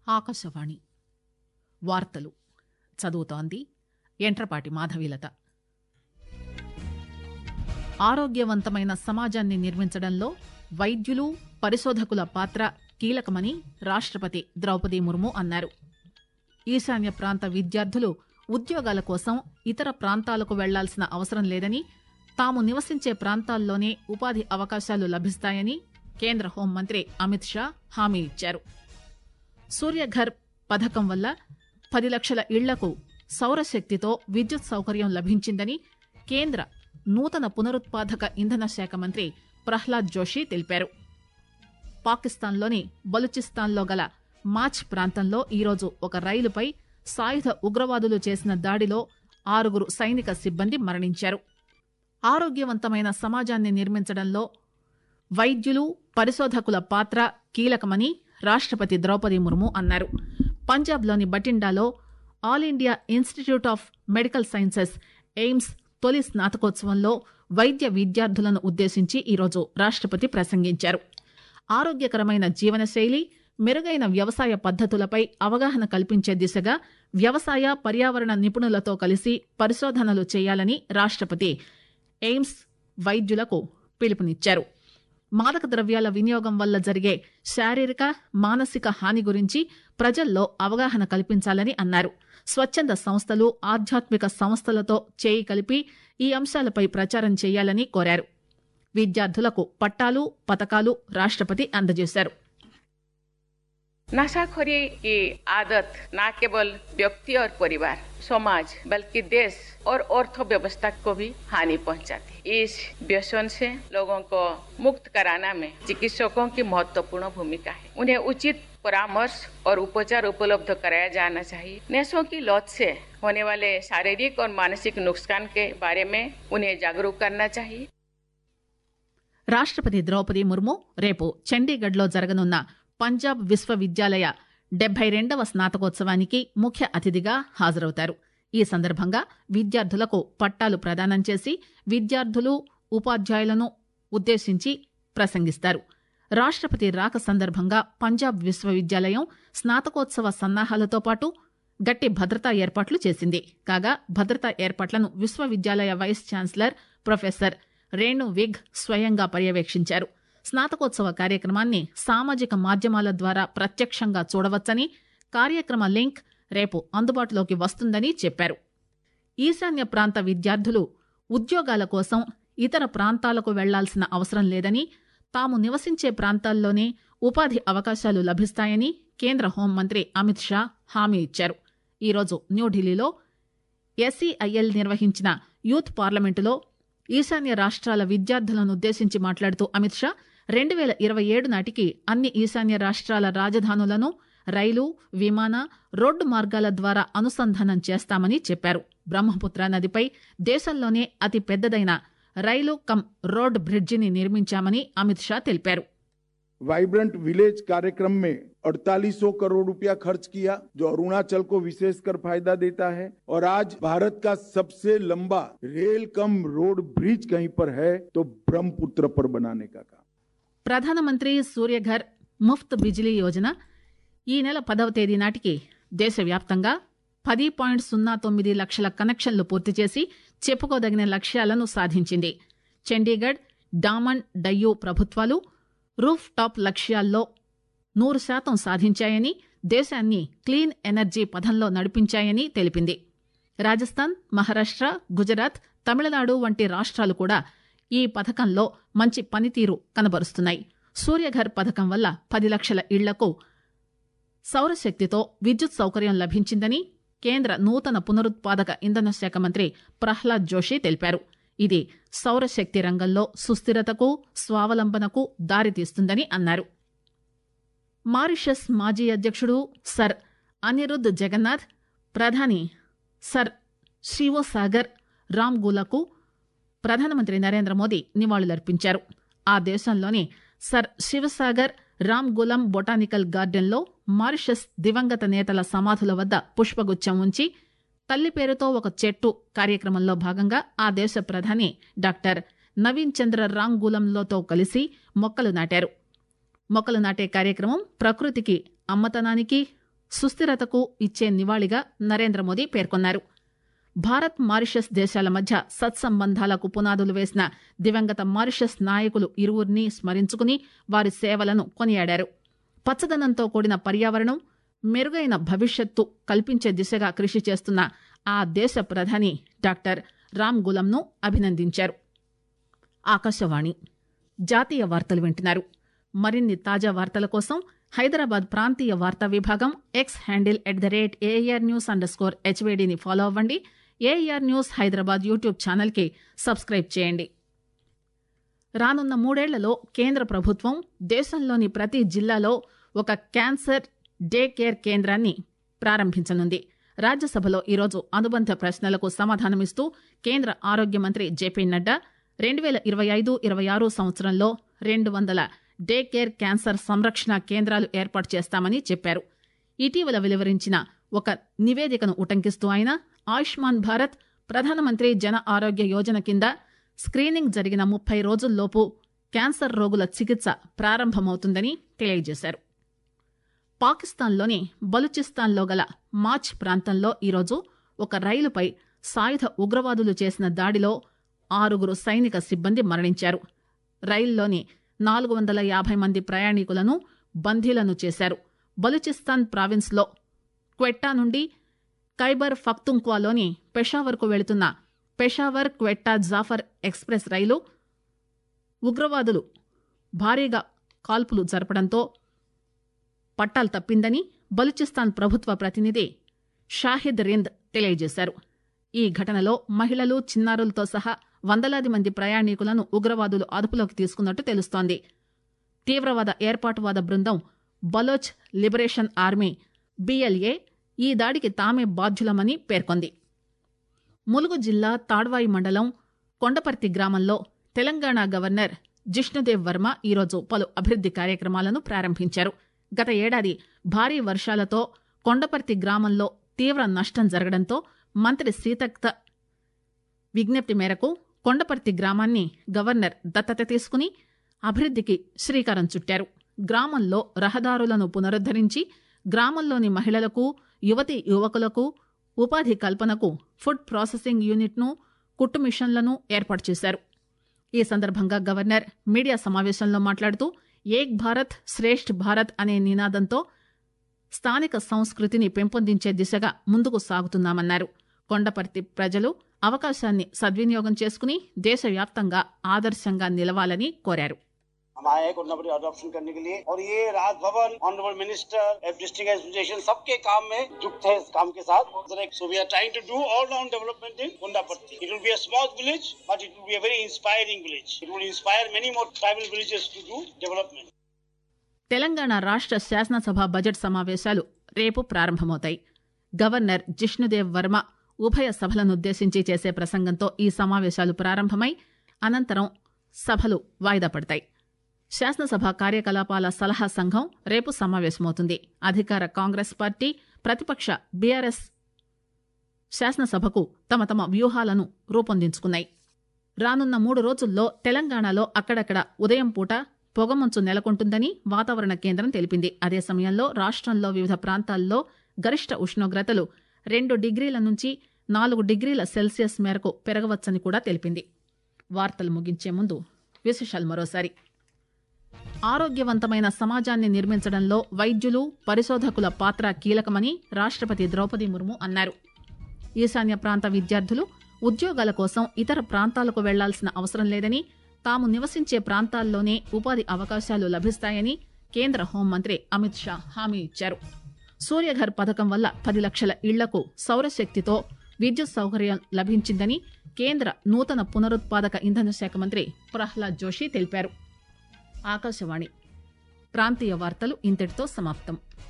ఆకాశవాణి వార్తలు చదువుతోంది ఎంట్రపాటి మాధవీలత ఆరోగ్యవంతమైన సమాజాన్ని నిర్మించడంలో వైద్యులు పరిశోధకుల పాత్ర కీలకమని రాష్టపతి ద్రౌపది ముర్ము అన్నారు ఈశాన్య ప్రాంత విద్యార్థులు ఉద్యోగాల కోసం ఇతర ప్రాంతాలకు వెళ్లాల్సిన అవసరం లేదని తాము నివసించే ప్రాంతాల్లోనే ఉపాధి అవకాశాలు లభిస్తాయని కేంద్ర హోంమంత్రి అమిత్ షా హామీ ఇచ్చారు సూర్యఘర్ పథకం వల్ల పది లక్షల ఇళ్లకు సౌరశక్తితో విద్యుత్ సౌకర్యం లభించిందని కేంద్ర నూతన పునరుత్పాదక ఇంధన శాఖ మంత్రి ప్రహ్లాద్ జోషి తెలిపారు పాకిస్తాన్లోని బలూచిస్తాన్లో గల మాచ్ ప్రాంతంలో ఈరోజు ఒక రైలుపై సాయుధ ఉగ్రవాదులు చేసిన దాడిలో ఆరుగురు సైనిక సిబ్బంది మరణించారు ఆరోగ్యవంతమైన సమాజాన్ని నిర్మించడంలో వైద్యులు పరిశోధకుల పాత్ర కీలకమని రాష్టపతి ద్రౌపది ముర్ము అన్నారు పంజాబ్లోని బటిండాలో All India Institute of Medical Sciences AIIMS తొలి స్నాతకోత్సవంలో వైద్య విద్యార్థులను ఉద్దేశించి ఈరోజు రాష్టపతి ప్రసంగించారు ఆరోగ్యకరమైన జీవనశైలి మెరుగైన వ్యవసాయ పద్దతులపై అవగాహన కల్పించే దిశగా వ్యవసాయ పర్యావరణ నిపుణులతో కలిసి పరిశోధనలు చేయాలని రాష్టపతి ఎయిమ్స్ వైద్యులకు పిలుపునిచ్చారు మాదక ద్రవ్యాల వినియోగం వల్ల జరిగే శారీరక మానసిక హాని గురించి ప్రజల్లో అవగాహన కల్పించాలని అన్నారు స్వచ్ఛంద సంస్థలు ఆధ్యాత్మిక సంస్థలతో చేయి కలిపి ఈ అంశాలపై ప్రచారం చేయాలని కోరారు విద్యార్థులకు పట్టాలు పతకాలు రాష్టపతి అందజేశారు नशाखोरी की आदत न केवल व्यक्ति और परिवार समाज बल्कि देश और अर्थव्यवस्था को भी हानि पहुंचाती है इस व्यसन से लोगों को मुक्त कराना में चिकित्सकों की महत्वपूर्ण भूमिका है उन्हें उचित परामर्श और उपचार उपलब्ध कराया जाना चाहिए नशों की लत से होने वाले शारीरिक और मानसिक नुकसान के बारे में उन्हें जागरूक करना चाहिए రాష్టపతి ద్రౌపది ముర్ము రేపు చండీగఢ్లో జరగనున్న పంజాబ్ విశ్వవిద్యాలయ డెబ్బై రెండవ స్నాతకోత్సవానికి ముఖ్య అతిథిగా హాజరవుతారు ఈ సందర్భంగా విద్యార్థులకు పట్టాలు ప్రదానం చేసి విద్యార్థులు ఉపాధ్యాయులను ఉద్దేశించి ప్రసంగిస్తారు రాష్టపతి రాక సందర్భంగా పంజాబ్ విశ్వవిద్యాలయం స్నాతకోత్సవ సన్నాహాలతో పాటు గట్టి భద్రతా ఏర్పాట్లు చేసింది కాగా భద్రతా ఏర్పాట్లను విశ్వవిద్యాలయ vice chancellor professor Renu Vig స్వయంగా పర్యవేక్షించారు స్నాతకోత్సవ కార్యక్రమాన్ని సామాజిక మాధ్యమాల ద్వారా ప్రత్యక్షంగా చూడవచ్చని కార్యక్రమ లింక్ రేపు అందుబాటులోకి వస్తుందని చెప్పారు ఈశాన్య ప్రాంత విద్యార్థులు ఉద్యోగాల కోసం ఇతర ప్రాంతాలకు వెళ్లాల్సిన అవసరం లేదని తాము నివసించే ప్రాంతాల్లోనే ఉపాధి అవకాశాలు లభిస్తాయని కేంద్ర హోంమంత్రి అమిత్ షా హామీ ఇచ్చారు ఈరోజు న్యూఢిల్లీలో ఎస్సీఐఎల్ నిర్వహించిన యూత్ పార్లమెంటులో ఈశాన్య రాష్ట్రాల విద్యార్థులను ఉద్దేశించి మాట్లాడుతూ అమిత్ షా రెండు వేల ఇరవై ఏడు నాటికి అన్ని ఈశాన్య రాష్ట్రాల రాజధానులను రైలు విమాన రోడ్డు మార్గాల ద్వారా అనుసంధానం చేస్తామని చెప్పారు బ్రహ్మపుత్ర నదిపై దేశంలోనే అతి పెద్దదైన రైలు కమ్ రోడ్ బ్రిడ్జిని నిర్మించామని అమిత్ షా తెలిపారు वाइब्रेंट विलेज कार्यक्रम में 4800 करोड़ रुपया खर्च किया जो अरुणाचल को विशेषकर फायदा देता है और आज भारत का सबसे लंबा रेल कम रोड ब्रिज कहीं पर है तो ब्रह्मपुत्र पर बनाने का काम ప్రధానమంత్రి సూర్యఘర్ ముఫ్త్ బిజిలీ యోజన ఈ నెల పదవ తేదీ నాటికి దేశవ్యాప్తంగా పది పాయింట్ సున్నా తొమ్మిది లక్షల కనెక్షన్లు పూర్తి చేసి చెప్పుకోదగిన లక్ష్యాలను సాధించింది చండీగఢ్ డామన్ డయ్యూ ప్రభుత్వాలు రూఫ్ టాప్ లక్ష్యాల్లో నూరు శాతం సాధించాయని దేశాన్ని క్లీన్ ఎనర్జీ పథంలో నడిపించాయని తెలిపింది రాజస్థాన్ మహారాష్ట్ర గుజరాత్ తమిళనాడు వంటి రాష్ట్రాలు కూడా ఈ పథకంలో మంచి పనితీరు కనబరుస్తున్నాయి సూర్యఘర్ పథకం వల్ల పది లక్షల ఇళ్లకు సౌరశక్తితో విద్యుత్ సౌకర్యం లభించిందని కేంద్ర నూతన పునరుత్పాదక ఇంధన శాఖ మంత్రి ప్రహ్లాద్ జోషి తెలిపారు ఇది సౌరశక్తి రంగంలో సుస్థిరతకు స్వావలంబనకు దారితీస్తుందని అన్నారు మారిషస్ మాజీ అధ్యక్షుడు సర్ అనిరుద్ జగన్నాథ్ ప్రధాని సర్ శివసాగర్ రామ్ గూలకు ప్రధానమంత్రి నరేంద్ర మోదీ నివాళులర్పించారు ఆ దేశంలోని sir Seewoosagur Ramgoolam botanical గార్డెన్లో మారిషస్ దివంగత నేతల సమాధుల వద్ద పుష్పగుచ్చం ఉంచి తల్లి పేరుతో ఒక చెట్టు కార్యక్రమంలో భాగంగా ఆ దేశ ప్రధాని డాక్టర్ నవీన్ చంద్ర రాంగూలంలోతో కలిసి మొక్కలు నాటారు మొక్కలు నాటే కార్యక్రమం ప్రకృతికి అమ్మతనానికి సుస్థిరతకు ఇచ్చే నివాళిగా నరేంద్ర మోదీ పేర్కొన్నారు భారత్ మారిషస్ దేశాల మధ్య సత్సంబంధాలకు పునాదులు వేసిన దివంగత మారిషస్ నాయకులు ఇరువురిని స్మరించుకుని వారి సేవలను కొనియాడారు పచ్చదనంతో కూడిన పర్యావరణం మెరుగైన భవిష్యత్తు కల్పించే దిశగా కృషి చేస్తున్న ఆ దేశ ప్రధాని డాక్టర్ రామ్ గులంను అభినందించారు ఆకాశవాణి జాతీయ వార్తలు వింటున్నారు మరిన్ని తాజా వార్తల కోసం హైదరాబాద్ ప్రాంతీయ వార్తా విభాగం X handle at the rate AIR news underscore హెచ్వేడిని ఫాలో అవ్వండి ఏఆర్ న్యూస్ హైదరాబాద్ యూట్యూబ్ ఛానల్కి సబ్స్క్రైబ్ చేయండి రానున్న మూడేళ్లలో కేంద్ర ప్రభుత్వం దేశంలోని ప్రతి జిల్లాలో ఒక క్యాన్సర్ డే కేర్ కేంద్రాన్ని ప్రారంభించనుంది రాజ్యసభలో ఈరోజు అనుబంధ ప్రశ్నలకు సమాధానమిస్తూ కేంద్ర ఆరోగ్య మంత్రి జేపీ నడ్డా రెండు వేల ఇరవై ఐదు ఇరవై ఆరు సంవత్సరంలో రెండు వందల డే కేర్ క్యాన్సర్ సంరక్షణ కేంద్రాలు ఏర్పాటు చేస్తామని చెప్పారు ఇటీవల వెలువరించిన ఒక నివేదికను ఉటంకిస్తూ ఆయన ఆయుష్మాన్ భారత్ ప్రధానమంత్రి జన ఆరోగ్య యోజన కింద స్క్రీనింగ్ జరిగిన ముప్పై రోజుల్లోపు క్యాన్సర్ రోగుల చికిత్స ప్రారంభమవుతుందని తెలియజేశారు పాకిస్తాన్లోని బలూచిస్తాన్లో గల మాచ్ ప్రాంతంలో ఈరోజు ఒక రైలుపై సాయుధ ఉగ్రవాదులు చేసిన దాడిలో ఆరుగురు సైనిక సిబ్బంది మరణించారు రైల్లోని నాలుగు వందల యాభై మంది ప్రయాణికులను బందీలను చేశారు బలూచిస్తాన్ ప్రావిన్స్లో క్వెట్టా నుండి ఖైబర్ ఫక్తుంక్వాలోని పెషావర్కు వెళుతున్న పెషావర్ క్వెట్టా జాఫర్ ఎక్స్ప్రెస్ రైలు ఉగ్రవాదులు భారీగా కాల్పులు జరపడంతో పట్టాలు తప్పిందని బలూచిస్తాన్ ప్రభుత్వ ప్రతినిధి షాహిద్ రింద్ తెలియజేశారు ఈ ఘటనలో మహిళలు చిన్నారులతో సహా వందలాది మంది ప్రయాణికులను ఉగ్రవాదులు అదుపులోకి తీసుకున్నట్టు తెలుస్తోంది తీవ్రవాద ఏర్పాటువాద బృందం బలోచ్ లిబరేషన్ ఆర్మీ బిఎల్ఏ ఈ దాడికి తామే బాధ్యులమని పేర్కొంది ములుగు జిల్లా తాడ్వాయి మండలం కొండపర్తి గ్రామంలో తెలంగాణ గవర్నర్ జిష్ణుదేవ్ వర్మ ఈరోజు పలు అభివృద్ది కార్యక్రమాలను ప్రారంభించారు గత ఏడాది భారీ వర్షాలతో కొండపర్తి గ్రామంలో తీవ్ర నష్టం జరగడంతో మంత్రి సీతక్త విజ్ఞప్తి మేరకు కొండపర్తి గ్రామాన్ని గవర్నర్ దత్తత తీసుకుని అభివృద్దికి శ్రీకారం చుట్టారు గ్రామంలో రహదారులను పునరుద్దరించి గ్రామంలోని మహిళలకు యువతి యువకులకు ఉపాధి కల్పనకు ఫుడ్ ప్రాసెసింగ్ యూనిట్ను కుట్టు మిషన్లను ఏర్పాటు చేశారు ఈ సందర్భంగా గవర్నర్ మీడియా సమావేశంలో మాట్లాడుతూ ఏక్ భారత్ శ్రేష్ఠ్ భారత్ అనే నినాదంతో స్థానిక సంస్కృతిని పెంపొందించే దిశగా ముందుకు సాగుతున్నామన్నారు కొండపర్తి ప్రజలు అవకాశాన్ని సద్వినియోగం చేసుకుని దేశవ్యాప్తంగా ఆదర్శంగా నిలవాలని కోరారు हम आए हैं कोरोना अडॉप्शन करने के लिए और ये Raj Bhavan honourable minister district administration सबके काम में जुक्त है इस काम के साथ so we are trying to do all round development in कुंडापट्टी it will be a small village but it will be a very inspiring village it will inspire many more tribal villages to do development Telangana రాష్ట్ర శాసనసభ budget సమావేశాలు రేపు ప్రారంభమవుతాయి governor Jishnu Dev Varma ఉభయ సభలనుద్దేశించి చేసే ప్రసంగంతో ఈ సమావేశాలు ప్రారంభమై అనంతరం సభలు వాయిదా పడతాయి శాసనసభ కార్యకలాపాల సలహా సంఘం రేపు సమావేశమవుతుంది అధికార కాంగ్రెస్ పార్టీ ప్రతిపక్ష బీఆర్ఎస్ శాసనసభకు తమ తమ వ్యూహాలను రూపొందించుకున్నాయి రానున్న మూడు రోజుల్లో తెలంగాణలో అక్కడక్కడ ఉదయం పూట పొగమంచు నెలకొంటుందని వాతావరణ కేంద్రం తెలిపింది అదే సమయంలో రాష్ట్రంలో వివిధ ప్రాంతాల్లో గరిష్ట ఉష్ణోగ్రతలు రెండు డిగ్రీల నుంచి నాలుగు డిగ్రీల సెల్సియస్ మేరకు పెరగవచ్చని కూడా తెలిపింది వార్తలు ముగించే ముందు విశేషాలు మరోసారి ఆరోగ్యవంతమైన సమాజాన్ని నిర్మించడంలో వైద్యులు పరిశోధకుల పాత్ర కీలకమని రాష్ట్రపతి ద్రౌపది ముర్ము అన్నారు ఈశాన్య ప్రాంత విద్యార్థులు ఉద్యోగాల కోసం ఇతర ప్రాంతాలకు వెళ్లాల్సిన అవసరం లేదని తాము నివసించే ప్రాంతాల్లోనే ఉపాధి అవకాశాలు లభిస్తాయని కేంద్ర హోంమంత్రి అమిత్ షా హామీ ఇచ్చారు సూర్యఘర్ పథకం వల్ల పది లక్షల ఇళ్లకు సౌరశక్తితో విద్యుత్ సౌకర్యం లభించిందని కేంద్ర నూతన పునరుత్పాదక ఇంధన శాఖ మంత్రి ప్రహ్లాద్ జోషి తెలిపారు ఆకాశవాణి ప్రాంతీయ వార్తలు ఇంతటితో సమాప్తం